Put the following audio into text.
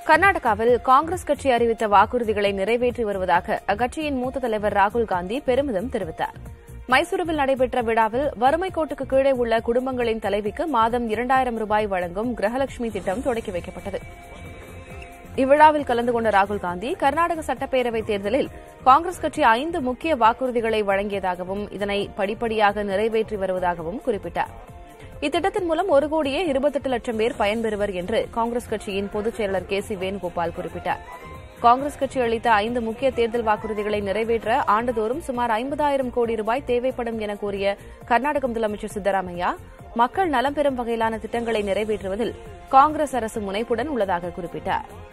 கர்நாடகாவில் காங்கிரஸ் கட்சி அறிவித்த வாக்குறுதிகளை நிறைவேற்றி வருவதாக அக்கட்சியின் மூத்த தலைவர் ராகுல் காந்தி பெருமிதம் தெரிவித்தார் மைசூருவில் நடைபெற்ற விழாவில் வறுமை கோட்டுக்கு கீழே உள்ள குடும்பங்களின் தலைவிக்கு மாதம் இரண்டாயிரம் ரூபாய் வழங்கும் கிரகலட்சுமி திட்டம் தொடக்கி வைக்கப்பட்டது இவ்விழாவில் கலந்து கொண்ட ராகுல் காந்தி கர்நாடக சட்டப்பேரவைத் தேர்தலில் காங்கிரஸ் கட்சி ஐந்து முக்கிய வாக்குறுதிகளை வழங்கியதாகவும் இதனை படிப்படியாக நிறைவேற்றி வருவதாகவும் குறிப்பிட்டார் இத்திட்டத்தின் மூலம் ஒரு கோடியே இருபத்தெட்டு லட்சம் பேர் பயன்பெறுவர் என்று காங்கிரஸ் கட்சியின் பொதுச் செயலர் கே சி வேணுகோபால் குறிப்பிட்டார் காங்கிரஸ் கட்சி அளித்த ஐந்து முக்கிய தேர்தல் வாக்குறுதிகளை நிறைவேற்ற ஆண்டுதோறும் சுமார் ஐம்பதாயிரம் கோடி ரூபாய் தேவைப்படும் என கூறிய கர்நாடக முதலமைச்சர் சித்தராமையா மக்கள் நலம் பெறும் வகையிலான திட்டங்களை நிறைவேற்றுவதில் காங்கிரஸ் அரசு முனைப்புடன் உள்ளதாக குறிப்பிட்டார்